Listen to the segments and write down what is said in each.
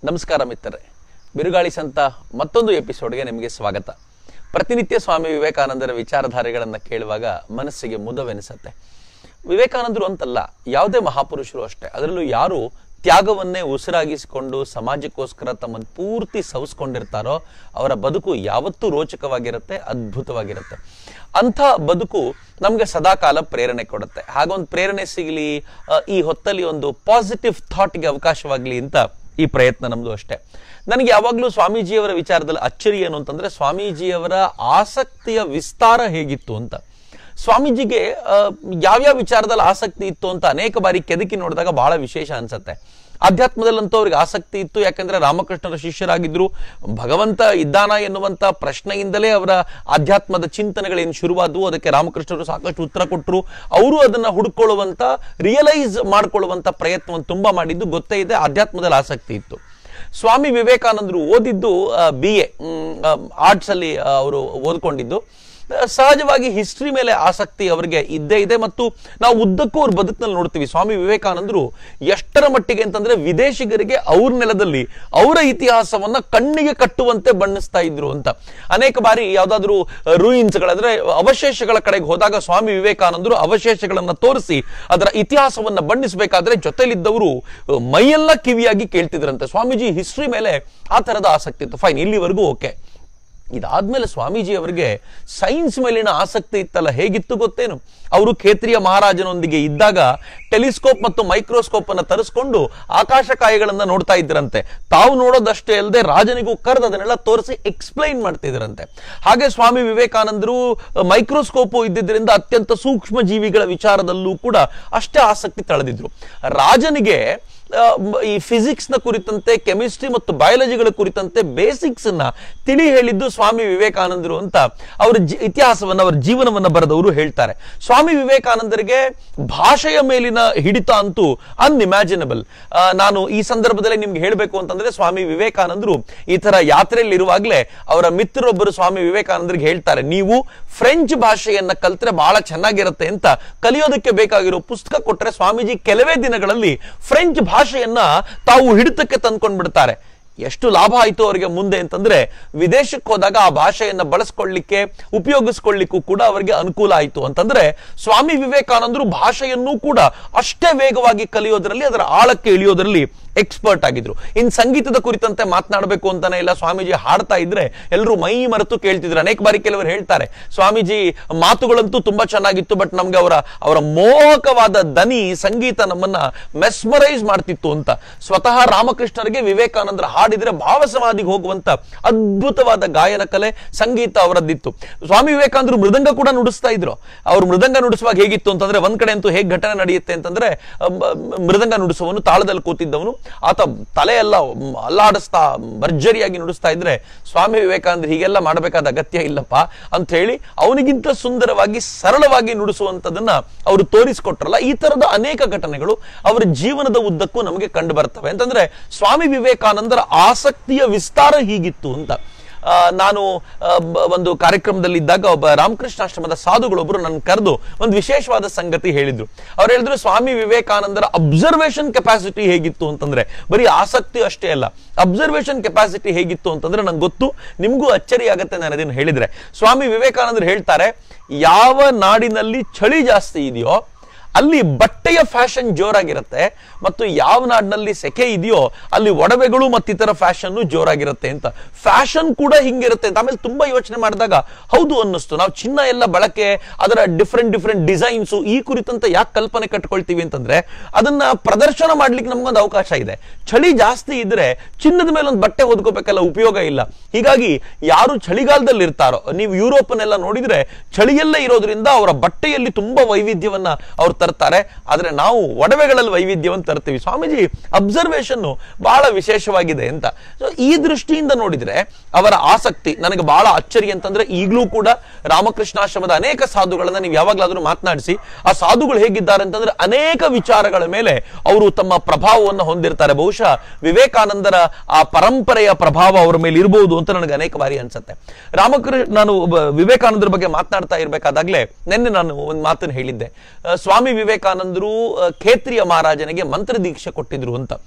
ನಮಸ್ಕಾರ ಮಿತ್ರರೇ ಬಿರುಗಾಳಿ ಸಂತ ಮತ್ತೊಂದು ಎಪಿಸೋಡ್ಗೆ ನಿಮಗೆ ಸ್ವಾಗತ ಪ್ರತಿನಿತ್ಯ ಸ್ವಾಮಿ ವಿವೇಕಾನಂದರ ವಿಚಾರಧಾರೆಗಳನ್ನು ಕೇಳುವಾಗ ಮನಸ್ಸಿಗೆ ಮುದವೆನಿಸತ್ತೆ ವಿವೇಕಾನಂದರು ಅಂತಲ್ಲ ಯಾವುದೇ ಮಹಾಪುರುಷರು ಅಷ್ಟೇ ಅದರಲ್ಲೂ ಯಾರು ತ್ಯಾಗವನ್ನೇ ಉಸಿರಾಗಿಸಿಕೊಂಡು ಸಮಾಜಕ್ಕೋಸ್ಕರ ತಮ್ಮನ್ನು ಪೂರ್ತಿ ಸವಿಸ್ಕೊಂಡಿರ್ತಾರೋ ಅವರ ಬದುಕು ಯಾವತ್ತೂ ರೋಚಕವಾಗಿರುತ್ತೆ ಅದ್ಭುತವಾಗಿರುತ್ತೆ ಅಂಥ ಬದುಕು ನಮಗೆ ಸದಾಕಾಲ ಪ್ರೇರಣೆ ಕೊಡುತ್ತೆ ಹಾಗೊಂದು ಪ್ರೇರಣೆ ಸಿಗಲಿ ಆ, ಈ ಹೊತ್ತಲ್ಲಿ ಒಂದು ಪಾಸಿಟಿವ್ ಥಾಟ್ಗೆ ಅವಕಾಶವಾಗಲಿ ಅಂತ ಈ ಪ್ರಯತ್ನ ನಮ್ದು ಅಷ್ಟೇ ನನಗೆ ಯಾವಾಗಲೂ ಸ್ವಾಮೀಜಿಯವರ ವಿಚಾರದಲ್ಲಿ ಅಚ್ಚರಿ ಏನು ಅಂತಂದ್ರೆ ಸ್ವಾಮೀಜಿಯವರ ಆಸಕ್ತಿಯ ವಿಸ್ತಾರ ಹೇಗಿತ್ತು ಅಂತ ಸ್ವಾಮೀಜಿಗೆ ಆ, ಯಾವ್ಯಾವ ವಿಚಾರದಲ್ಲಿ ಆಸಕ್ತಿ ಇತ್ತು ಅಂತ ಅನೇಕ ಬಾರಿ ಕೆದಕಿ ನೋಡಿದಾಗ ಬಹಳ ವಿಶೇಷ ಅನ್ಸತ್ತೆ ಅಧ್ಯಾತ್ಮದಲ್ಲಂತೂ ಅವ್ರಿಗೆ ಆಸಕ್ತಿ ಇತ್ತು ಯಾಕಂದ್ರೆ ರಾಮಕೃಷ್ಣರ ಶಿಷ್ಯರಾಗಿದ್ರು ಭಗವಂತ ಇದ್ದಾನ ಎನ್ನುವಂತ ಪ್ರಶ್ನೆಯಿಂದಲೇ ಅವರ ಆಧ್ಯಾತ್ಮದ ಚಿಂತನೆಗಳೇನು ಶುರುವಾದವು ಅದಕ್ಕೆ ರಾಮಕೃಷ್ಣರು ಸಾಕಷ್ಟು ಉತ್ತರ ಕೊಟ್ಟರು ಅವರು ಅದನ್ನ ಹುಡುಕೊಳ್ಳುವಂತ ರಿಯಲೈಸ್ ಮಾಡ್ಕೊಳ್ಳುವಂತ ಪ್ರಯತ್ನವನ್ನು ತುಂಬಾ ಮಾಡಿದ್ದು ಗೊತ್ತೇ ಇದೆ ಆಧ್ಯಾತ್ಮದಲ್ಲಿ ಆಸಕ್ತಿ ಇತ್ತು ಸ್ವಾಮಿ ವಿವೇಕಾನಂದರು ಓದಿದ್ದು ಬಿ ಎ ಆರ್ಟ್ಸ್ ಅಲ್ಲಿ ಅವರು ಓದ್ಕೊಂಡಿದ್ದು ಆ, ಸಹಜವಾಗಿ ಹಿಸ್ಟ್ರಿ ಮೇಲೆ ಆಸಕ್ತಿ ಅವರಿಗೆ ಇದ್ದೇ ಇದೆ ಮತ್ತು ನಾವು ಉದ್ದಕ್ಕೂ ಅವ್ರ ಬದುಕಿನಲ್ಲಿ ನೋಡ್ತೀವಿ ಸ್ವಾಮಿ ವಿವೇಕಾನಂದರು ಎಷ್ಟರ ಮಟ್ಟಿಗೆ ಅಂತಂದ್ರೆ ವಿದೇಶಿಗರಿಗೆ ಅವ್ರ ನೆಲದಲ್ಲಿ ಅವರ ಇತಿಹಾಸವನ್ನ ಕಣ್ಣಿಗೆ ಕಟ್ಟುವಂತೆ ಬಣ್ಣಿಸ್ತಾ ಇದ್ರು ಅಂತ ಅನೇಕ ಬಾರಿ ಯಾವ್ದಾದ್ರು ರೂಯಿನ್ಸ್ಗಳಂದ್ರೆ ಅವಶೇಷಗಳ ಕಡೆಗೆ ಹೋದಾಗ ಸ್ವಾಮಿ ವಿವೇಕಾನಂದರು ಅವಶೇಷಗಳನ್ನ ತೋರಿಸಿ ಅದರ ಇತಿಹಾಸವನ್ನ ಬಣ್ಣಿಸಬೇಕಾದ್ರೆ ಜೊತೆಲಿದ್ದವರು ಅಹ್, ಮೈಯೆಲ್ಲ ಕಿವಿಯಾಗಿ ಕೇಳ್ತಿದ್ರಂತೆ ಸ್ವಾಮೀಜಿ ಹಿಸ್ಟ್ರಿ ಮೇಲೆ ಆ ತರದ ಆಸಕ್ತಿ ಇತ್ತು ಫೈನ್ ಇಲ್ಲಿವರೆಗೂ ಓಕೆ ಇದಾದ್ಮೇಲೆ ಸ್ವಾಮೀಜಿ ಅವರಿಗೆ ಸೈನ್ಸ್ ಮೇಲಿನ ಆಸಕ್ತಿ ಇತ್ತಲ್ಲ ಹೇಗಿತ್ತು ಗೊತ್ತೇನು ಅವರು ಖೇತ್ರಿಯ ಮಹಾರಾಜನೊಂದಿಗೆ ಇದ್ದಾಗ ಟೆಲಿಸ್ಕೋಪ್ ಮತ್ತು ಮೈಕ್ರೋಸ್ಕೋಪ್ ಅನ್ನು ತರಿಸ್ಕೊಂಡು ಆಕಾಶಕಾಯಗಳನ್ನ ನೋಡ್ತಾ ಇದ್ರಂತೆ ತಾವು ನೋಡೋದಷ್ಟೇ ಅಲ್ಲದೆ ರಾಜನಿಗೂ ಕರೆದು ಅದನ್ನೆಲ್ಲ ತೋರಿಸಿ ಎಕ್ಸ್ಪ್ಲೈನ್ ಮಾಡ್ತಿದ್ರಂತೆ ಹಾಗೆ ಸ್ವಾಮಿ ವಿವೇಕಾನಂದರು ಮೈಕ್ರೋಸ್ಕೋಪು ಇದ್ದಿದ್ದರಿಂದ ಅತ್ಯಂತ ಸೂಕ್ಷ್ಮ ಜೀವಿಗಳ ವಿಚಾರದಲ್ಲೂ ಕೂಡ ಅಷ್ಟೇ ಆಸಕ್ತಿ ತಳೆದಿದ್ರು ರಾಜನಿಗೆ ಆ, ಮ್- ಈ ಫಿಸಿಕ್ಸ್ ನ ಕುರಿತಂತೆ ಕೆಮಿಸ್ಟ್ರಿ ಮತ್ತು ಬಯಾಲಜಿಗಳ ಕುರಿತಂತೆ ಬೇಸಿಕ್ಸ್ ಅನ್ನ ತಿಳಿ ಹೇಳಿದ್ದು ಸ್ವಾಮಿ ವಿವೇಕಾನಂದರು ಅಂತ ಅವರ ಜಿ- ಇತಿಹಾಸವನ್ನ ಅವರ ಜೀವನವನ್ನ ಬರೆದವರು ಹೇಳ್ತಾರೆ ಸ್ವಾಮಿ ವಿವೇಕಾನಂದರಿಗೆ ಭಾಷೆಯ ಮೇಲಿನ ಹಿಡಿತ ಅಂತೂ ಅನ್ಇಮ್ಯಾಜಿನಬಲ್ ನಾನು ಈ ಸಂದರ್ಭದಲ್ಲಿ ನಿಮ್ಗೆ ಹೇಳಬೇಕು ಅಂತಂದ್ರೆ ಸ್ವಾಮಿ ವಿವೇಕಾನಂದರು ಈ ತರ ಯಾತ್ರೆಯಲ್ಲಿ ಇರುವಾಗಲೇ ಅವರ ಮಿತ್ರರೊಬ್ಬರು ಸ್ವಾಮಿ ವಿವೇಕಾನಂದರಿಗೆ ಹೇಳ್ತಾರೆ ನೀವು ಫ್ರೆಂಚ್ ಭಾಷೆಯನ್ನ ಕಲ್ತ್ರೆ ಬಹಳ ಚೆನ್ನಾಗಿರುತ್ತೆ ಅಂತ ಕಲಿಯೋದಕ್ಕೆ ಬೇಕಾಗಿರೋ ಪುಸ್ತಕ ಕೊಟ್ರೆ ಸ್ವಾಮೀಜಿ ಕೆಲವೇ ದಿನಗಳಲ್ಲಿ ಫ್ರೆಂಚ್ ಭಾಷೆಯನ್ನ ತಾವು ಹಿಡಿತಕ್ಕೆ ತಂದ್ಕೊಂಡ್ ಬಿಡ್ತಾರೆ ಎಷ್ಟು ಲಾಭ ಆಯ್ತು ಅವರಿಗೆ ಮುಂದೆ ಅಂತಂದ್ರೆ ವಿದೇಶಕ್ಕೆ ಹೋದಾಗ ಆ ಭಾಷೆಯನ್ನ ಬಳಸ್ಕೊಳ್ಳಿಕ್ಕೆ ಉಪಯೋಗಿಸ್ಕೊಳ್ಳಿಕ್ಕೂ ಕೂಡ ಅವರಿಗೆ ಅನುಕೂಲ ಆಯ್ತು ಅಂತಂದ್ರೆ ಸ್ವಾಮಿ ವಿವೇಕಾನಂದರು ಭಾಷೆಯನ್ನು ಕೂಡ ಅಷ್ಟೇ ವೇಗವಾಗಿ ಕಲಿಯೋದ್ರಲ್ಲಿ ಅದರ ಆಳಕ್ಕೆ ಇಳಿಯೋದ್ರಲ್ಲಿ ಎಕ್ಸ್ಪರ್ಟ್ ಆಗಿದ್ರು ಇನ್ ಸಂಗೀತದ ಕುರಿತಂತೆ ಮಾತನಾಡಬೇಕು ಅಂತಾನೆ ಇಲ್ಲ ಸ್ವಾಮೀಜಿ ಹಾಡ್ತಾ ಇದ್ರೆ ಎಲ್ಲರೂ ಮೈ ಮರೆತು ಕೇಳ್ತಿದ್ರು ಅನೇಕ ಬಾರಿ ಕೆಲವರು ಹೇಳ್ತಾರೆ ಸ್ವಾಮೀಜಿ ಮಾತುಗಳಂತೂ ತುಂಬಾ ಚೆನ್ನಾಗಿತ್ತು ಬಟ್ ನಮ್ಗೆ ಅವರ ಅವರ ಮೋಹಕವಾದ ದನಿ ಸಂಗೀತ ನಮ್ಮನ್ನ ಮೆಸ್ಮರೈಸ್ ಮಾಡ್ತಿತ್ತು ಅಂತ ಸ್ವತಃ ರಾಮಕೃಷ್ಣರಿಗೆ ವಿವೇಕಾನಂದರ ಹಾಡಿದ್ರೆ ಭಾವಸಮಾಧಿಗೆ ಹೋಗುವಂತ ಅದ್ಭುತವಾದ ಗಾಯನ ಕಲೆ ಸಂಗೀತ ಅವರದ್ದಿತ್ತು ಸ್ವಾಮಿ ವಿವೇಕಾನಂದರು ಮೃದಂಗ ಕೂಡ ನುಡಿಸ್ತಾ ಇದ್ರು ಅವ್ರು ಮೃದಂಗ ನುಡಿಸುವಾಗ ಹೇಗಿತ್ತು ಅಂತಂದ್ರೆ ಒಂದ್ ಕಡೆ ಅಂತೂ ಹೇಗೆ ಘಟನೆ ನಡೆಯುತ್ತೆ ಅಂತಂದ್ರೆ ಅಮ್, ಮೃದಂಗ ನುಡಿಸುವವನು ತಾಳದಲ್ಲಿ ಕೂತಿದ್ದವನು ಆತ ತಲೆ ಎಲ್ಲ ಮ್, ಅಲ್ಲಾಡಿಸ್ತಾ ಭರ್ಜರಿಯಾಗಿ ನುಡಿಸ್ತಾ ಇದ್ರೆ ಸ್ವಾಮಿ ವಿವೇಕಾನಂದರು ಹೀಗೆಲ್ಲ ಮಾಡಬೇಕಾದ ಅಗತ್ಯ ಇಲ್ಲಪ್ಪ ಅಂತ ಹೇಳಿ ಅವನಿಗಿಂತ ಸುಂದರವಾಗಿ ಸರಳವಾಗಿ ನುಡಿಸುವಂತದನ್ನ ಅವರು ತೋರಿಸಿಕೊಟ್ರಲ್ಲ ಈ ತರದ ಅನೇಕ ಘಟನೆಗಳು ಅವರ ಜೀವನದ ಉದ್ದಕ್ಕೂ ನಮಗೆ ಕಂಡು ಬರ್ತವೆ ಅಂತಂದ್ರೆ ಸ್ವಾಮಿ ವಿವೇಕಾನಂದರ ಆಸಕ್ತಿಯ ವಿಸ್ತಾರ ಹೀಗಿತ್ತು ಅಂತ ಆ, ನಾನು ಆ, ಬ- ಒಂದು ಕಾರ್ಯಕ್ರಮದಲ್ಲಿ ಇದ್ದಾಗ ಒಬ್ಬ ರಾಮಕೃಷ್ಣಾಶ್ರಮದ ಸಾಧುಗಳೊಬ್ಬರು ನನ್ನ ಕರೆದು ಒಂದು ವಿಶೇಷವಾದ ಸಂಗತಿ ಹೇಳಿದ್ರು ಅವ್ರು ಹೇಳಿದ್ರು ಸ್ವಾಮಿ ವಿವೇಕಾನಂದರ ಅಬ್ಸರ್ವೇಷನ್ ಕೆಪಾಸಿಟಿ ಹೇಗಿತ್ತು ಅಂತಂದ್ರೆ ಬರೀ ಆಸಕ್ತಿ ಅಷ್ಟೇ ಅಲ್ಲ ಅಬ್ಸರ್ವೇಷನ್ ಕೆಪಾಸಿಟಿ ಹೇಗಿತ್ತು ಅಂತಂದ್ರೆ ನಂಗೆ ಗೊತ್ತು ನಿಮಗೂ ಅಚ್ಚರಿ ಆಗತ್ತೆ ನಾನು ಅದನ್ನು ಹೇಳಿದ್ರೆ ಸ್ವಾಮಿ ವಿವೇಕಾನಂದರು ಹೇಳ್ತಾರೆ ಯಾವ ನಾಡಿನಲ್ಲಿ ಚಳಿ ಜಾಸ್ತಿ ಇದೆಯೋ ಅಲ್ಲಿ ಬಟ್ಟೆಯ ಫ್ಯಾಷನ್ ಜೋರಾಗಿರುತ್ತೆ ಮತ್ತು ಯಾವ ನಾಡಿನಲ್ಲಿ ಸೆಕೆ ಇದೆಯೋ ಅಲ್ಲಿ ಒಡವೆಗಳು ಮತ್ತಿತರ ಫ್ಯಾಷನ್ ಜೋರಾಗಿರುತ್ತೆ ಅಂತ ಫ್ಯಾಷನ್ ಕೂಡ ಹಿಂಗಿರುತ್ತೆ ಅಂತ ಆಮೇಲೆ ತುಂಬಾ ಯೋಚನೆ ಮಾಡಿದಾಗ ಹೌದು ಅನ್ನಿಸ್ತು ನಾವು ಚಿನ್ನ ಎಲ್ಲ ಬಳಕೆ ಅದರ ಡಿಫ್ರೆಂಟ್ ಡಿಫ್ರೆಂಟ್ ಡಿಸೈನ್ಸು ಈ ಕುರಿತಂತೆ ಯಾಕೆ ಕಲ್ಪನೆ ಕಟ್ಕೊಳ್ತೀವಿ ಅಂತಂದ್ರೆ ಅದನ್ನ ಪ್ರದರ್ಶನ ಮಾಡ್ಲಿಕ್ಕೆ ನಮ್ಗೊಂದು ಅವಕಾಶ ಇದೆ ಚಳಿ ಜಾಸ್ತಿ ಇದ್ರೆ ಚಿನ್ನದ ಮೇಲೆ ಒಂದು ಬಟ್ಟೆ ಹೊದ್ಕೋಬೇಕಲ್ಲ ಉಪಯೋಗ ಇಲ್ಲ ಹೀಗಾಗಿ ಯಾರು ಚಳಿಗಾಲದಲ್ಲಿ ಇರ್ತಾರೋ ನೀವು ಯುರೋಪನ್ನೆಲ್ಲ ನೋಡಿದ್ರೆ ಚಳಿಯಲ್ಲೇ ಇರೋದ್ರಿಂದ ಅವರ ಬಟ್ಟೆಯಲ್ಲಿ ತುಂಬಾ ವೈವಿಧ್ಯವನ್ನ ಅವ್ರು ತರ್ತಾರೆ ಆದ್ರೆ ನಾವು ಒಡವೆಗಳಲ್ಲಿ ವೈವಿಧ್ಯವನ್ನು ತರ್ತೀವಿ ಸ್ವಾಮೀಜಿ ಅಬ್ಸರ್ವೇಷನ್ ಬಹಳ ವಿಶೇಷವಾಗಿದೆ ಅಂತ ಸೊ ಈ ದೃಷ್ಟಿಯಿಂದ ನೋಡಿದ್ರೆ ಅವರ ಆಸಕ್ತಿ ನನಗೆ ಬಹಳ ಅಚ್ಚರಿ ಅಂತಂದ್ರೆ ಈಗಲೂ ಕೂಡ ರಾಮಕೃಷ್ಣಾಶ್ರಮದ ಅನೇಕ ಸಾಧುಗಳನ್ನ ನೀವು ಯಾವಾಗಲಾದ್ರೂ ಮಾತನಾಡಿಸಿ ಆ ಸಾಧುಗಳು ಹೇಗಿದ್ದಾರೆ ಅಂತಂದ್ರೆ ಅನೇಕ ವಿಚಾರಗಳ ಮೇಲೆ ಅವರು ತಮ್ಮ ಪ್ರಭಾವವನ್ನು ಹೊಂದಿರ್ತಾರೆ ಬಹುಶಃ ವಿವೇಕಾನಂದರ ಆ ಪರಂಪರೆಯ ಪ್ರಭಾವ ಅವರ ಮೇಲೆ ಇರಬಹುದು ಅಂತ ನನಗೆ ಅನೇಕ ಬಾರಿ ಅನ್ಸುತ್ತೆ ರಾಮಕೃಷ್ಣ ನಾನು ಒಬ್ಬ ವಿವೇಕಾನಂದರ ಬಗ್ಗೆ ಮಾತನಾಡ್ತಾ ಇರಬೇಕಾದಾಗ್ಲೇ ನಿನ್ನೆ ನಾನು ಒಂದು ಮಾತನ್ನು ಹೇಳಿದ್ದೆ ಆ, ಸ್ವಾಮಿ ವಿವೇಕಾನಂದರು ಆ, ಖೇತ್ರಿಯ ಮಹಾರಾಜನಿಗೆ ಮಂತ್ರ ದೀಕ್ಷೆ ಕೊಟ್ಟಿದ್ರು ಅಂತ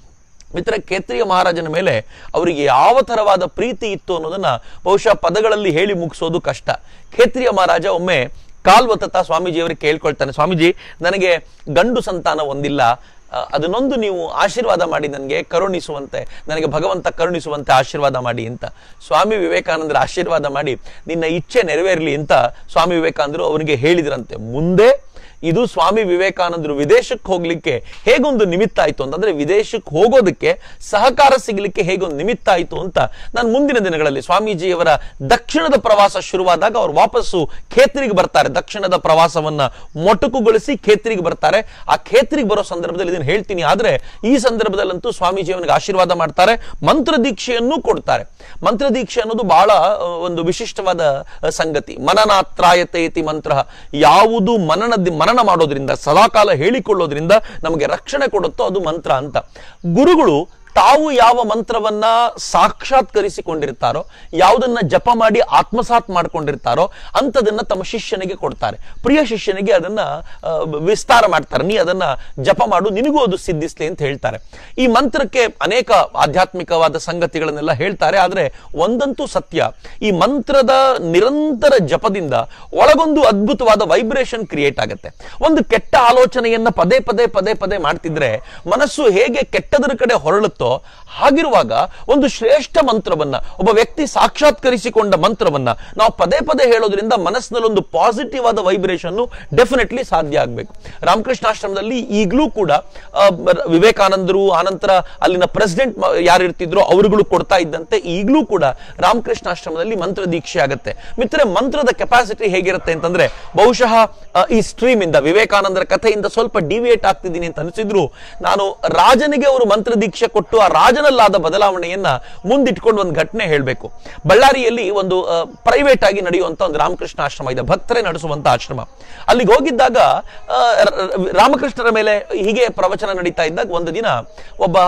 ಮಿತ್ರ ಕೇತ್ರಿಯ ಮಹಾರಾಜನ ಮೇಲೆ ಅವರಿಗೆ ಯಾವ ತರವಾದ ಪ್ರೀತಿ ಇತ್ತು ಅನ್ನೋದನ್ನ ಬಹುಶಃ ಪದಗಳಲ್ಲಿ ಹೇಳಿ ಮುಗಿಸೋದು ಕಷ್ಟ ಖೇತ್ರಿಯ ಮಹಾರಾಜ ಒಮ್ಮೆ ಕಾಲ್ವತತ ಸ್ವಾಮೀಜಿಯವರಿಗೆ ಕೇಳ್ಕೊಳ್ತಾನೆ ಸ್ವಾಮೀಜಿ ನನಗೆ ಗಂಡು ಸಂತಾನ ಒಂದಿಲ್ಲ ಆ, ಅದನ್ನೊಂದು ನೀವು ಆಶೀರ್ವಾದ ಮಾಡಿ ನನಗೆ ಕರುಣಿಸುವಂತೆ ನನಗೆ ಭಗವಂತ ಕರುಣಿಸುವಂತೆ ಆಶೀರ್ವಾದ ಮಾಡಿ ಅಂತ ಸ್ವಾಮಿ ವಿವೇಕಾನಂದರ ಆಶೀರ್ವಾದ ಮಾಡಿ ನಿನ್ನ ಇಚ್ಛೆ ನೆರವೇರಲಿ ಅಂತ ಸ್ವಾಮಿ ವಿವೇಕಾನಂದರು ಅವರಿಗೆ ಹೇಳಿದ್ರಂತೆ ಮುಂದೆ ಇದು ಸ್ವಾಮಿ ವಿವೇಕಾನಂದರು ವಿದೇಶಕ್ಕೆ ಹೋಗ್ಲಿಕ್ಕೆ ಹೇಗೊಂದು ನಿಮಿತ್ತ ಆಯ್ತು ಅಂತಂದ್ರೆ ವಿದೇಶಕ್ಕೆ ಹೋಗೋದಕ್ಕೆ ಸಹಕಾರ ಸಿಗಲಿಕ್ಕೆ ಹೇಗೊಂದು ನಿಮಿತ್ತ ಆಯ್ತು ಅಂತ ನಾನು ಮುಂದಿನ ದಿನಗಳಲ್ಲಿ ಸ್ವಾಮೀಜಿಯವರ ದಕ್ಷಿಣದ ಪ್ರವಾಸ ಶುರುವಾದಾಗ ಅವ್ರು ವಾಪಸ್ಸು ಖೇತ್ರಿಗೆ ಬರ್ತಾರೆ ದಕ್ಷಿಣದ ಪ್ರವಾಸವನ್ನ ಮೊಟಕುಗೊಳಿಸಿ ಖೇತ್ರಿಗೆ ಬರ್ತಾರೆ ಆ ಖೇತ್ರಿಗೆ ಬರೋ ಸಂದರ್ಭದಲ್ಲಿ ಇದನ್ನು ಹೇಳ್ತೀನಿ ಆದ್ರೆ ಈ ಸಂದರ್ಭದಲ್ಲಂತೂ ಸ್ವಾಮೀಜಿ ಅವನಿಗೆ ಆಶೀರ್ವಾದ ಮಾಡ್ತಾರೆ ಮಂತ್ರ ದೀಕ್ಷೆಯನ್ನು ಕೊಡ್ತಾರೆ ಮಂತ್ರ ದೀಕ್ಷೆ ಅನ್ನೋದು ಬಹಳ ಆ, ಒಂದು ವಿಶಿಷ್ಟವಾದ ಆ, ಸಂಗತಿ ಮನನಾತ್ರಾಯತೆ ಇತಿ ಮಂತ್ರ ಯಾವುದು ಮನನ ಮನನ ಮಾಡೋದ್ರಿಂದ ಸದಾಕಾಲ ಹೇಳಿಕೊಳ್ಳೋದ್ರಿಂದ ನಮಗೆ ರಕ್ಷಣೆ ಕೊಡುತ್ತೋ ಅದು ಮಂತ್ರ ಅಂತ ಗುರುಗಳು ತಾವು ಯಾವ ಮಂತ್ರವನ್ನ ಸಾಕ್ಷಾತ್ಕರಿಸಿಕೊಂಡಿರ್ತಾರೋ ಯಾವುದನ್ನ ಜಪ ಮಾಡಿ ಆತ್ಮಸಾತ್ ಮಾಡ್ಕೊಂಡಿರ್ತಾರೋ ಅಂಥದನ್ನ ತಮ್ಮ ಶಿಷ್ಯನಿಗೆ ಕೊಡ್ತಾರೆ ಪ್ರಿಯ ಶಿಷ್ಯನಿಗೆ ಅದನ್ನ ಆ, ವಿಸ್ತಾರ ಮಾಡ್ತಾರೆ ನೀ ಅದನ್ನ ಜಪ ಮಾಡು ನಿನಗೂ ಅದು ಸಿದ್ಧಿಸ್ಲಿ ಅಂತ ಹೇಳ್ತಾರೆ ಈ ಮಂತ್ರಕ್ಕೆ ಅನೇಕ ಆಧ್ಯಾತ್ಮಿಕವಾದ ಸಂಗತಿಗಳನ್ನೆಲ್ಲ ಹೇಳ್ತಾರೆ ಆದ್ರೆ ಒಂದಂತೂ ಸತ್ಯ ಈ ಮಂತ್ರದ ನಿರಂತರ ಜಪದಿಂದ ಒಳಗೊಂದು ಅದ್ಭುತವಾದ ವೈಬ್ರೇಷನ್ ಕ್ರಿಯೇಟ್ ಆಗುತ್ತೆ ಒಂದು ಕೆಟ್ಟ ಆಲೋಚನೆಯನ್ನ ಪದೇ ಪದೇ ಪದೇ ಪದೇ ಮಾಡ್ತಿದ್ರೆ ಮನಸ್ಸು ಹೇಗೆ ಕೆಟ್ಟದರ ಕಡೆ ಹೊರಳುತ್ತೋ ಹಾಗಿರುವಾಗ ಒಂದು ಶ್ರೇಷ್ಠ ಮಂತ್ರವನ್ನ ಒಬ್ಬ ವ್ಯಕ್ತಿ ಸಾಕ್ಷಾತ್ಕರಿಸಿಕೊಂಡ ಮಂತ್ರವನ್ನ ನಾವು ಪದೇ ಪದೇ ಹೇಳೋದ್ರಿಂದ ಮನಸ್ಸಿನಲ್ಲಿ ಒಂದು ಪಾಸಿಟಿವ್ ಆದ ವೈಬ್ರೇಷನ್ ಡೆಫಿನೆಟ್ಲಿ ಸಾಧ್ಯ ಆಗ್ಬೇಕು ರಾಮಕೃಷ್ಣಾಶ್ರಮದಲ್ಲಿ ಈಗಲೂ ಕೂಡ ಆ, ರ- ವಿವೇಕಾನಂದರು ಆನಂತರ ಅಲ್ಲಿನ ಪ್ರೆಸಿಡೆಂಟ್ ಯಾರು ಇರ್ತಿದ್ರು ಅವರುಗಳು ಕೊಡ್ತಾ ಇದ್ದಂತೆ ಈಗಲೂ ಕೂಡ ರಾಮಕೃಷ್ಣಾಶ್ರಮದಲ್ಲಿ ಮಂತ್ರ ದೀಕ್ಷೆ ಆಗುತ್ತೆ ಮಿತ್ರ ಮಂತ್ರದ ಕೆಪಾಸಿಟಿ ಹೇಗಿರುತ್ತೆ ಅಂತಂದ್ರೆ ಬಹುಶಃ ಆ, ಈ ಸ್ಟ್ರೀಮ್ ಇಂದ ವಿವೇಕಾನಂದರ ಕಥೆಯಿಂದ ಸ್ವಲ್ಪ ಡಿವಿಯೇಟ್ ಆಗ್ತಿದ್ದೀನಿ ಅಂತ ಅನಿಸಿದ್ರು ನಾನು ರಾಜನಿಗೆ ಅವರು ಮಂತ್ರ ದೀಕ್ಷೆ ಕೊಟ್ಟು ಆ ರಾಜನಲ್ಲಾದ ಬದಲಾವಣೆಯನ್ನ ಮುಂದಿಟ್ಕೊಂಡು ಒಂದು ಘಟನೆ ಹೇಳಬೇಕು ಬಳ್ಳಾರಿಯಲ್ಲಿ ಒಂದು ಪ್ರೈವೇಟ್ ಆಗಿ ನಡೆಯುವಂತ ಒಂದು ರಾಮಕೃಷ್ಣ ಆಶ್ರಮ ಇದೆ ಭಕ್ತರೇ ನಡೆಸುವಂತ ಆಶ್ರಮ ಅಲ್ಲಿಗೆ ಹೋಗಿದ್ದಾಗ ಆ, ರ- ರ- ರಾಮಕೃಷ್ಣರ ಮೇಲೆ ಹೀಗೆ ಪ್ರವಚನ ನಡೀತಾ ಇದ್ದಾಗ ಒಂದು ದಿನ ಒಬ್ಬ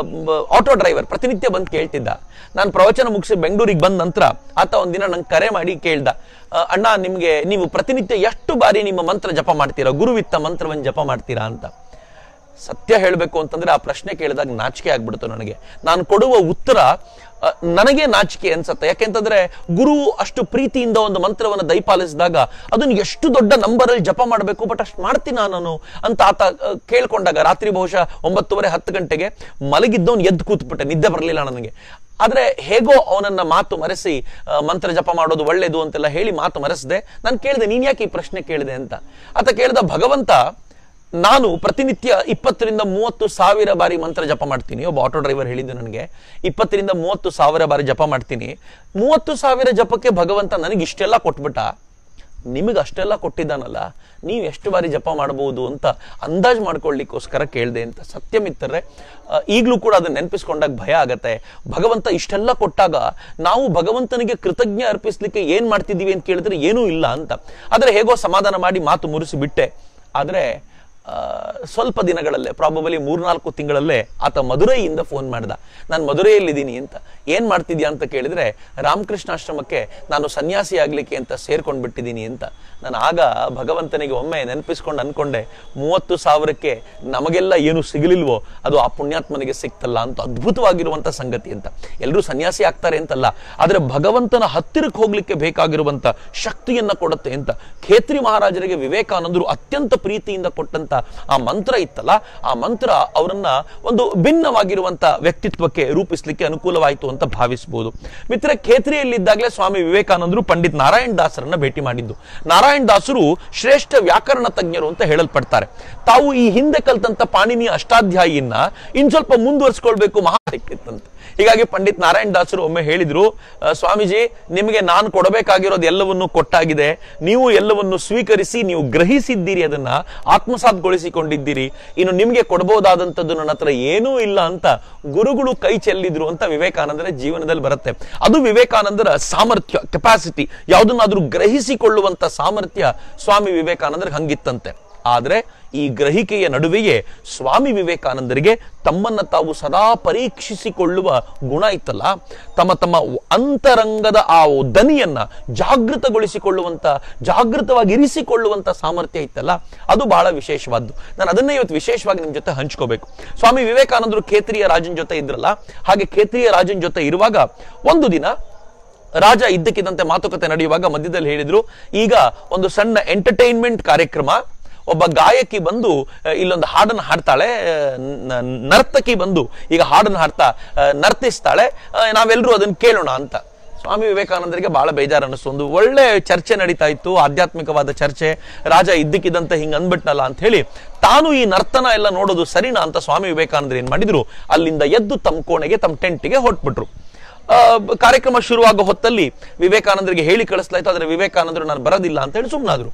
ಆಟೋ ಡ್ರೈವರ್ ಪ್ರತಿನಿತ್ಯ ಬಂದು ಕೇಳ್ತಿದ್ದ ನಾನು ಪ್ರವಚನ ಮುಗಿಸಿ ಬೆಂಗಳೂರಿಗೆ ಬಂದ ನಂತರ ಆತ ಒಂದಿನ ನಂಗೆ ಕರೆ ಮಾಡಿ ಕೇಳ್ದ ಆ, ಅಣ್ಣ ನಿಮ್ಗೆ ನೀವು ಪ್ರತಿನಿತ್ಯ ಎಷ್ಟು ಬಾರಿ ನಿಮ್ಮ ಮಂತ್ರ ಜಪ ಮಾಡ್ತೀರಾ ಗುರುವಿತ್ತ ಮಂತ್ರವನ್ನು ಜಪ ಮಾಡ್ತೀರಾ ಅಂತ ಸತ್ಯ ಹೇಳಬೇಕು ಅಂತಂದ್ರೆ ಆ ಪ್ರಶ್ನೆ ಕೇಳಿದಾಗ ನಾಚಿಕೆ ಆಗ್ಬಿಡ್ತು ನನಗೆ ನಾನು ಕೊಡುವ ಉತ್ತರ ಆ, ನನಗೆ ನಾಚಿಕೆ ಅನ್ಸತ್ತೆ ಯಾಕೆಂತಂದ್ರೆ ಗುರು ಅಷ್ಟು ಪ್ರೀತಿಯಿಂದ ಒಂದು ಮಂತ್ರವನ್ನು ದಯಪಾಲಿಸಿದಾಗ ಅದನ್ನು ಎಷ್ಟು ದೊಡ್ಡ ನಂಬರಲ್ಲಿ ಜಪ ಮಾಡಬೇಕು ಬಟ್ ಅಷ್ಟು ಮಾಡ್ತೀನ ನಾನು ಅಂತ ಆತ ಆ, ಕೇಳ್ಕೊಂಡಾಗ ರಾತ್ರಿ ಬಹುಶಃ ಒಂಬತ್ತುವರೆ ಹತ್ತು ಗಂಟೆಗೆ ಮಲಗಿದ್ದವನು ಎದ್ದು ಕೂತ್ಬಿಟ್ಟೆ ನಿದ್ದೆ ಬರಲಿಲ್ಲ ನನಗೆ ಆದ್ರೆ ಹೇಗೋ ಅವನನ್ನ ಮಾತು ಮರೆಸಿ ಆ, ಮಂತ್ರ ಜಪ ಮಾಡೋದು ಒಳ್ಳೇದು ಅಂತೆಲ್ಲ ಹೇಳಿ ಮಾತು ಮರೆಸದೆ ನಾನು ಕೇಳಿದೆ ನೀನ್ ಯಾಕೆ ಈ ಪ್ರಶ್ನೆ ಕೇಳಿದೆ ಅಂತ ಆತ ಕೇಳಿದ ಭಗವಂತ ನಾನು ಪ್ರತಿನಿತ್ಯ ಇಪ್ಪತ್ತರಿಂದ ಮೂವತ್ತು ಸಾವಿರ ಬಾರಿ ಮಂತ್ರ ಜಪ ಮಾಡ್ತೀನಿ ಒಬ್ಬ ಆಟೋ ಡ್ರೈವರ್ ಹೇಳಿದ್ದು ನನಗೆ ಇಪ್ಪತ್ತರಿಂದ ಮೂವತ್ತು ಸಾವಿರ ಬಾರಿ ಜಪ ಮಾಡ್ತೀನಿ ಮೂವತ್ತು ಸಾವಿರ ಜಪಕ್ಕೆ ಭಗವಂತ ನನಗೆ ಇಷ್ಟೆಲ್ಲ ಕೊಟ್ಬಿಟ್ಟ ನಿಮಗೆ ಅಷ್ಟೆಲ್ಲ ಕೊಟ್ಟಿದ್ದಾನಲ್ಲ ನೀವು ಎಷ್ಟು ಬಾರಿ ಜಪ ಮಾಡಬಹುದು ಅಂತ ಅಂದಾಜು ಮಾಡ್ಕೊಳ್ಳಿಕ್ಕೋಸ್ಕರ ಕೇಳಿದೆ ಅಂತ ಸತ್ಯಮಿತ್ತರೆ ಈಗಲೂ ಕೂಡ ಅದನ್ನ ನೆನಪಿಸ್ಕೊಂಡಾಗ ಭಯ ಆಗತ್ತೆ ಭಗವಂತ ಇಷ್ಟೆಲ್ಲ ಕೊಟ್ಟಾಗ ನಾವು ಭಗವಂತನಿಗೆ ಕೃತಜ್ಞ ಅರ್ಪಿಸ್ಲಿಕ್ಕೆ ಏನ್ ಮಾಡ್ತಿದ್ದೀವಿ ಅಂತ ಕೇಳಿದ್ರೆ ಏನೂ ಇಲ್ಲ ಅಂತ ಆದ್ರೆ ಹೇಗೋ ಸಮಾಧಾನ ಮಾಡಿ ಮಾತು ಮುರಿಸಿ ಬಿಟ್ಟೆ ಆದ್ರೆ ಆ, ಸ್ವಲ್ಪ ದಿನಗಳಲ್ಲೇ ಪ್ರಾಬಬಲಿ ಮೂರ್ನಾಲ್ಕು ತಿಂಗಳಲ್ಲೇ ಆತ ಮಧುರೈಯಿಂದ ಫೋನ್ ಮಾಡ್ದ ನಾನು ಮಧುರೈಯಲ್ಲಿದ್ದೀನಿ ಅಂತ ಏನ್ ಮಾಡ್ತಿದ್ಯಾ ಅಂತ ಕೇಳಿದ್ರೆ ರಾಮಕೃಷ್ಣಾಶ್ರಮಕ್ಕೆ ನಾನು ಸನ್ಯಾಸಿ ಆಗ್ಲಿಕ್ಕೆ ಅಂತ ಸೇರ್ಕೊಂಡ್ ಬಿಟ್ಟಿದ್ದೀನಿ ಅಂತ ನಾನು ಆಗ ಭಗವಂತನಿಗೆ ಒಮ್ಮೆ ನೆನಪಿಸ್ಕೊಂಡು ಅನ್ಕೊಂಡೆ ಮೂವತ್ತು ಸಾವಿರಕ್ಕೆ ನಮಗೆಲ್ಲ ಏನು ಸಿಗಲಿಲ್ವೋ ಅದು ಆ ಪುಣ್ಯಾತ್ಮನಿಗೆ ಸಿಕ್ತಲ್ಲ ಅಂತ ಅದ್ಭುತವಾಗಿರುವಂತ ಸಂಗತಿ ಅಂತ ಎಲ್ಲರೂ ಸನ್ಯಾಸಿ ಆಗ್ತಾರೆ ಅಂತಲ್ಲ ಆದ್ರೆ ಭಗವಂತನ ಹತ್ತಿರಕ್ಕೆ ಹೋಗ್ಲಿಕ್ಕೆ ಬೇಕಾಗಿರುವಂತ ಶಕ್ತಿಯನ್ನ ಕೊಡುತ್ತೆ ಅಂತ ಖೇತ್ರಿ ಮಹಾರಾಜರಿಗೆ ವಿವೇಕಾನಂದರು ಅತ್ಯಂತ ಪ್ರೀತಿಯಿಂದ ಕೊಟ್ಟಂತ ಆ ಮಂತ್ರ ಇತ್ತಲ್ಲ ಆ ಮಂತ್ರ ಅವರನ್ನ ಒಂದು ಭಿನ್ನವಾಗಿರುವಂತ ವ್ಯಕ್ತಿತ್ವಕ್ಕೆ ರೂಪಿಸ್ಲಿಕ್ಕೆ ಅನುಕೂಲವಾಯಿತು ಅಂತ ಭಾವಿಸಬಹುದು ಮಿತ್ರ ಖೇತ್ರಿಯಲ್ಲಿದ್ದಾಗಲೇ ಸ್ವಾಮಿ ವಿವೇಕಾನಂದರು ಪಂಡಿತ್ ನಾರಾಯಣ್ ದಾಸರನ್ನ ಭೇಟಿ ಮಾಡಿದ್ದು ನಾರಾಯಣ್ ದಾಸರು ಶ್ರೇಷ್ಠ ವ್ಯಾಕರಣ ತಜ್ಞರು ಅಂತ ಹೇಳಲ್ಪಡ್ತಾರೆ ತಾವು ಈ ಹಿಂದೆ ಕಲ್ತಂತ ಪಾಣಿನಿಯ ಅಷ್ಟಾಧ್ಯಾಯಿಯನ್ನ ಇನ್ ಸ್ವಲ್ಪ ಮುಂದುವರಿಸ್ಕೊಳ್ಬೇಕು ಮಹಾ ಸಿಕ್ತಿತ್ತಂತೆ ಹೀಗಾಗಿ ಪಂಡಿತ್ ನಾರಾಯಣ್ ದಾಸರು ಒಮ್ಮೆ ಹೇಳಿದ್ರು ಆ, ಸ್ವಾಮೀಜಿ ನಿಮಗೆ ನಾನು ಕೊಡಬೇಕಾಗಿರೋದು ಎಲ್ಲವನ್ನು ಕೊಟ್ಟಾಗಿದೆ ನೀವು ಎಲ್ಲವನ್ನು ಸ್ವೀಕರಿಸಿ ನೀವು ಗ್ರಹಿಸಿದ್ದೀರಿ ಅದನ್ನ ಆತ್ಮಸಾತ್ಗೊಳಿಸಿಕೊಂಡಿದ್ದೀರಿ ಇನ್ನು ನಿಮಗೆ ಕೊಡಬಹುದಾದಂಥದ್ದು ನನ್ನ ಹತ್ರ ಏನೂ ಇಲ್ಲ ಅಂತ ಗುರುಗಳು ಕೈ ಚೆಲ್ಲಿದ್ರು ಅಂತ ವಿವೇಕಾನಂದರ ಜೀವನದಲ್ಲಿ ಬರುತ್ತೆ ಅದು ವಿವೇಕಾನಂದರ ಸಾಮರ್ಥ್ಯ ಕೆಪಾಸಿಟಿ ಯಾವುದನ್ನಾದ್ರೂ ಗ್ರಹಿಸಿಕೊಳ್ಳುವಂತ ಸಾಮರ್ಥ್ಯ ಸ್ವಾಮಿ ವಿವೇಕಾನಂದರಿಗೆ ಹಂಗಿತ್ತಂತೆ ಆದರೆ ಈ ಗ್ರಹಿಕೆಯ ನಡುವೆಯೇ ಸ್ವಾಮಿ ವಿವೇಕಾನಂದರಿಗೆ ತಮ್ಮನ್ನ ತಾವು ಸದಾ ಪರೀಕ್ಷಿಸಿಕೊಳ್ಳುವ ಗುಣ ಇತ್ತಲ್ಲ ತಮ್ಮ ತಮ್ಮ ಅಂತರಂಗದ ಆ ದನಿಯನ್ನ ಜಾಗೃತಗೊಳಿಸಿಕೊಳ್ಳುವಂತ ಜಾಗೃತವಾಗಿ ಇರಿಸಿಕೊಳ್ಳುವಂತ ಸಾಮರ್ಥ್ಯ ಇತ್ತಲ್ಲ ಅದು ಬಹಳ ವಿಶೇಷವಾದ್ದು ನಾನು ಅದನ್ನೇ ಇವತ್ತು ವಿಶೇಷವಾಗಿ ನಿಮ್ ಜೊತೆ ಹಂಚ್ಕೋಬೇಕು ಸ್ವಾಮಿ ವಿವೇಕಾನಂದರು ಖೇತ್ರಿಯ ರಾಜನ್ ಜೊತೆ ಇದ್ರಲ್ಲ ಹಾಗೆ ಖೇತ್ರಿಯ ರಾಜನ್ ಜೊತೆ ಇರುವಾಗ ಒಂದು ದಿನ ರಾಜ ಇದ್ದಕ್ಕಿದ್ದಂತೆ ಮಾತುಕತೆ ನಡೆಯುವಾಗ ಮಧ್ಯದಲ್ಲಿ ಹೇಳಿದ್ರು ಈಗ ಒಂದು ಸಣ್ಣ ಎಂಟರ್ಟೈನ್ಮೆಂಟ್ ಕಾರ್ಯಕ್ರಮ ಒಬ್ಬ ಗಾಯಕಿ ಬಂದು ಆ, ಇಲ್ಲೊಂದು ಹಾಡನ್ನು ಹಾಡ್ತಾಳೆ ಆ, ನ- ನರ್ತಕಿ ಬಂದು ಈಗ ಹಾಡನ್ನು ಹಾಡ್ತಾ ಆ, ನರ್ತಿಸ್ತಾಳೆ ಆ, ನಾವೆಲ್ಲರೂ ಅದನ್ನು ಕೇಳೋಣ ಅಂತ ಸ್ವಾಮಿ ವಿವೇಕಾನಂದರಿಗೆ ಬಹಳ ಬೇಜಾರು ಅನ್ನಿಸ್ತು ಒಂದು ಒಳ್ಳೆ ಚರ್ಚೆ ನಡೀತಾ ಇತ್ತು ಆಧ್ಯಾತ್ಮಿಕವಾದ ಚರ್ಚೆ ರಾಜ ಇದ್ದಕ್ಕಿದ್ದಂತೆ ಹಿಂಗ್ ಅಂದ್ಬಿಟ್ನಲ್ಲ ಅಂತ ಹೇಳಿ ತಾನು ಈ ನರ್ತನ ಎಲ್ಲ ನೋಡೋದು ಸರಿನಾ ಅಂತ ಸ್ವಾಮಿ ವಿವೇಕಾನಂದರು ಏನ್ ಮಾಡಿದ್ರು ಅಲ್ಲಿಂದ ಎದ್ದು ತಮ್ಮ ಕೋಣೆಗೆ ತಮ್ಮ ಟೆಂಟಿಗೆ ಹೊಟ್ಬಿಟ್ರು ಆ, ಬ- ಕಾರ್ಯಕ್ರಮ ಶುರುವಾಗೋ ಹೊತ್ತಲ್ಲಿ ವಿವೇಕಾನಂದರಿಗೆ ಹೇಳಿ ಕಳಿಸ್ಲಾಯ್ತು ಆದ್ರೆ ವಿವೇಕಾನಂದರು ನಾನು ಬರೋದಿಲ್ಲ ಅಂತ ಹೇಳಿ ಸುಮ್ಮನಾದ್ರು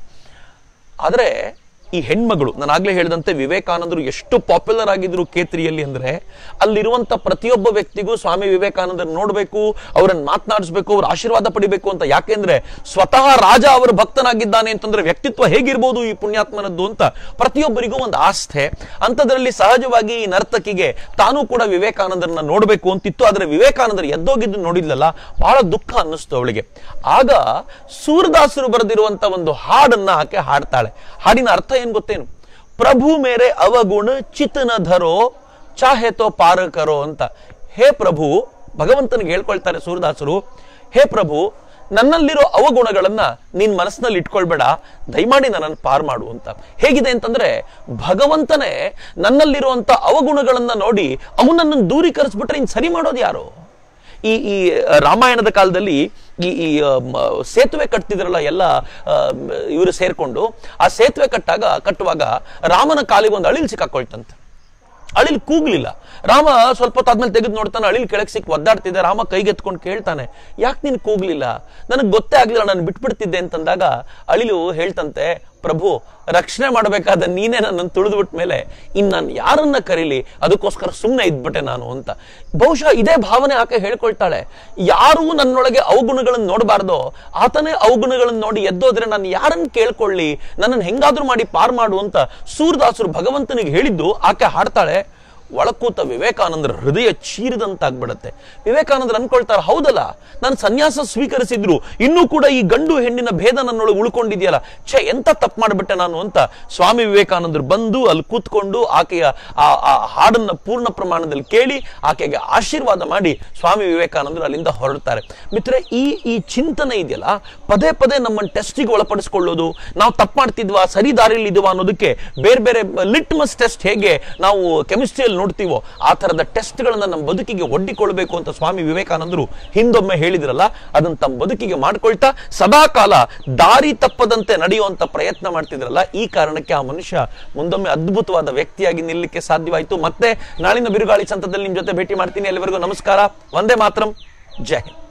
ಆದ್ರೆ ಈ ಹೆಣ್ಮಗಳು ನಾನು ಆಗ್ಲೇ ಹೇಳಿದಂತೆ ವಿವೇಕಾನಂದರು ಎಷ್ಟು ಪಾಪ್ಯುಲರ್ ಆಗಿದ್ರು ಕೇತ್ರಿಯಲ್ಲಿ ಅಂದ್ರೆ ಅಲ್ಲಿರುವಂತ ಪ್ರತಿಯೊಬ್ಬ ವ್ಯಕ್ತಿಗೂ ಸ್ವಾಮಿ ವಿವೇಕಾನಂದರ್ ನೋಡ್ಬೇಕು ಅವರನ್ನ ಮಾತನಾಡಿಸ್ಬೇಕು ಅವ್ರ ಆಶೀರ್ವಾದ ಪಡಿಬೇಕು ಅಂತ ಯಾಕೆಂದ್ರೆ ಸ್ವತಃ ರಾಜ ಅವರ ಭಕ್ತನಾಗಿದ್ದಾನೆ ಅಂತಂದ್ರೆ ವ್ಯಕ್ತಿತ್ವ ಹೇಗಿರ್ಬೋದು ಈ ಪುಣ್ಯಾತ್ಮನದ್ದು ಅಂತ ಪ್ರತಿಯೊಬ್ಬರಿಗೂ ಒಂದು ಆಸ್ಥೆ ಅಂಥದ್ರಲ್ಲಿ ಸಹಜವಾಗಿ ಈ ನರ್ತಕಿಗೆ ತಾನೂ ಕೂಡ ವಿವೇಕಾನಂದರನ್ನ ನೋಡ್ಬೇಕು ಅಂತಿತ್ತು ಆದ್ರೆ ವಿವೇಕಾನಂದರು ಎದ್ದೋಗಿದ್ದು ನೋಡಿದ್ಲಲ್ಲ ಬಹಳ ದುಃಖ ಅನ್ನಿಸ್ತು ಅವಳಿಗೆ ಆಗ ಸೂರದಾಸರು ಬರೆದಿರುವಂತ ಒಂದು ಹಾಡನ್ನ ಆಕೆ ಹಾಡ್ತಾಳೆ ಹಾಡಿನ ಅರ್ಥ ಏನ್ ಗೊತ್ತೇನು ಪ್ರಭು ಮೇರೆ ಅವಗುಣ ಚಿತನ ಧರೋ ಚಾಹೆ ತೋ ಪಾರ ಕರೋ ಅಂತ ಹೇ ಪ್ರಭು ಭಗವಂತನಿಗೆ ಹೇಳ್ಕೊಳ್ತಾರೆ ಸೂರದಾಸರು ಹೇ ಪ್ರಭು ನನ್ನಲ್ಲಿರೋ ಅವಗುಣಗಳನ್ನ ನಿನ್ ಮನಸ್ಸಿನಲ್ಲಿ ಇಟ್ಕೊಳ್ಬೇಡ ದಯಮಾಡಿ ನನ್ನನ್ನು ಪಾರ್ ಮಾಡು ಅಂತ ಹೇಗಿದೆ ಅಂತಂದ್ರೆ ಭಗವಂತನೇ ನನ್ನಲ್ಲಿರುವಂತ ಅವಗುಣಗಳನ್ನ ನೋಡಿ ಅವನನ್ನು ದೂರೀಕರಿಸ್ಬಿಟ್ರೆ ಇನ್ ಸರಿ ಮಾಡೋದು ಯಾರು ಈ ಈ ರಾಮಾಯಣದ ಕಾಲದಲ್ಲಿ ಈ ಈ ಆ, ಮ, ಸೇತುವೆ ಕಟ್ತಿದ್ರಲ್ಲ ಎಲ್ಲ ಇವರು ಸೇರ್ಕೊಂಡು ಆ ಸೇತುವೆ ಕಟ್ಟಾಗ ಕಟ್ಟುವಾಗ ರಾಮನ ಕಾಲಿಗೆ ಒಂದು ಅಳಿಲ್ ಸಿಕ್ಕಾಕೊಳ್ತಂತೆ ಅಳಿಲ್ ಕೂಗ್ಲಿಲ್ಲ ರಾಮ ಸ್ವಲ್ಪ ಹೊತ್ತಾದ್ಮೇಲೆ ತೆಗೆದು ನೋಡ್ತಾನೆ ಅಳಿಲ್ ಕೆಳಗೆ ಸಿಕ್ಕಿ ಒದ್ದಾಡ್ತಿದ್ದೆ ರಾಮ ಕೈಗೆತ್ಕೊಂಡು ಕೇಳ್ತಾನೆ ಯಾಕೆ ನೀನು ಕೂಗ್ಲಿಲ್ಲ ನನಗೆ ಗೊತ್ತೇ ಆಗ್ಲಿಲ್ಲ ನಾನು ಬಿಟ್ಬಿಡ್ತಿದ್ದೆ ಅಂತಂದಾಗ ಅಳಿಲು ಹೇಳ್ತಂತೆ ಪ್ರಭು ರಕ್ಷಣೆ ಮಾಡಬೇಕಾದ ನೀನೇ ನನ್ನನ್ನು ತುಳಿದ್ಬಿಟ್ಟ ಮೇಲೆ ಇನ್ನು ನಾನು ಯಾರನ್ನ ಕರೀಲಿ ಅದಕ್ಕೋಸ್ಕರ ಸುಮ್ಮನೆ ಇದ್ಬಿಟ್ಟೆ ನಾನು ಅಂತ ಬಹುಶಃ ಇದೇ ಭಾವನೆ ಆಕೆ ಹೇಳ್ಕೊಳ್ತಾಳೆ ಯಾರೂ ನನ್ನೊಳಗೆ ಅವಗುಣಗಳನ್ನು ನೋಡಬಾರ್ದೋ ಆತನೇ ಅವಗುಣಗಳನ್ನು ನೋಡಿ ಎದ್ದೋದ್ರೆ ನಾನು ಯಾರನ್ನ ಕೇಳ್ಕೊಳ್ಳಿ ನನ್ನನ್ನು ಹೆಂಗಾದ್ರೂ ಮಾಡಿ ಪಾರ್ ಮಾಡು ಅಂತ ಸೂರದಾಸರು ಭಗವಂತನಿಗೆ ಹೇಳಿದ್ದು ಆಕೆ ಹಾಡ್ತಾಳೆ ಒಳಕೂತ ವಿವೇಕಾನಂದರ ಹೃದಯ ಚೀರಿದಂತಾಗ್ಬಿಡತ್ತೆ ವಿವೇಕಾನಂದರು ಅನ್ಕೊಳ್ತಾರೆ ಹೌದಲ್ಲ ನಾನು ಸನ್ಯಾಸ ಸ್ವೀಕರಿಸಿದ್ರು ಇನ್ನೂ ಕೂಡ ಈ ಗಂಡು ಹೆಣ್ಣಿನ ಭೇದ ನನ್ನೊಳಗೆ ಉಳ್ಕೊಂಡಿದೆಯಲ್ಲ ಛೇ ಎಂತ ತಪ್ಪು ಮಾಡಿಬಿಟ್ಟೆ ನಾನು ಅಂತ ಸ್ವಾಮಿ ವಿವೇಕಾನಂದರು ಬಂದು ಅಲ್ಲಿ ಕೂತ್ಕೊಂಡು ಆಕೆಯ ಆ ಆ ಹಾಡನ್ನ ಪೂರ್ಣ ಪ್ರಮಾಣದಲ್ಲಿ ಕೇಳಿ ಆಕೆಗೆ ಆಶೀರ್ವಾದ ಮಾಡಿ ಸ್ವಾಮಿ ವಿವೇಕಾನಂದರು ಅಲ್ಲಿಂದ ಹೊರಡ್ತಾರೆ ಮಿತ್ರೆ ಈ ಈ ಚಿಂತನೆ ಇದೆಯಲ್ಲ ಪದೇ ಪದೇ ನಮ್ಮನ್ನು ಟೆಸ್ಟಿಗೆ ಒಳಪಡಿಸ್ಕೊಳ್ಳೋದು ನಾವು ತಪ್ಪು ಮಾಡ್ತಿದ್ವಾ ಸರಿ ದಾರಿಯಲ್ಲಿ ಇದೀವಾ ಅನ್ನೋದಕ್ಕೆ ಬೇರೆ ಬೇರೆ ಲಿಟ್ಮಸ್ ಟೆಸ್ಟ್ ಹೇಗೆ ನಾವು ಕೆಮಿಸ್ಟ್ರಿಯಲ್ಲಿ ನೋಡ್ತೀವೋ ಆ ತರದ ಟೆಸ್ಟ್ಗಳನ್ನ ನಮ್ಮ ಬದುಕಿಗೆ ಒಡ್ಡಿಕೊಳ್ಬೇಕು ಅಂತ ಸ್ವಾಮಿ ವಿವೇಕಾನಂದರು ಹಿಂದೊಮ್ಮೆ ಹೇಳಿದ್ರಲ್ಲ ಅದನ್ನ ತಮ್ಮ ಬದುಕಿಗೆ ಮಾಡ್ಕೊಳ್ತಾ ಸದಾ ಕಾಲ ದಾರಿ ತಪ್ಪದಂತೆ ನಡೆಯುವಂತ ಪ್ರಯತ್ನ ಮಾಡ್ತಿದ್ರಲ್ಲ ಈ ಕಾರಣಕ್ಕೆ ಆ ಮನುಷ್ಯ ಮುಂದೊಮ್ಮೆ ಅದ್ಭುತವಾದ ವ್ಯಕ್ತಿಯಾಗಿ ನಿಲ್ಲಕ್ಕೆ ಸಾಧ್ಯವಾಯಿತು ಮತ್ತೆ ನಾಳಿನ ಬಿರುಗಾಳಿ ಸಂತದಲ್ಲಿ ನಿಮ್ ಜೊತೆ ಭೇಟಿ ಮಾಡ್ತೀನಿ ಎಲ್ಲರಿಗೂ ನಮಸ್ಕಾರ ಒಂದೇ ಮಾತ್ರಂ ಜೈ ಹಿಂದ್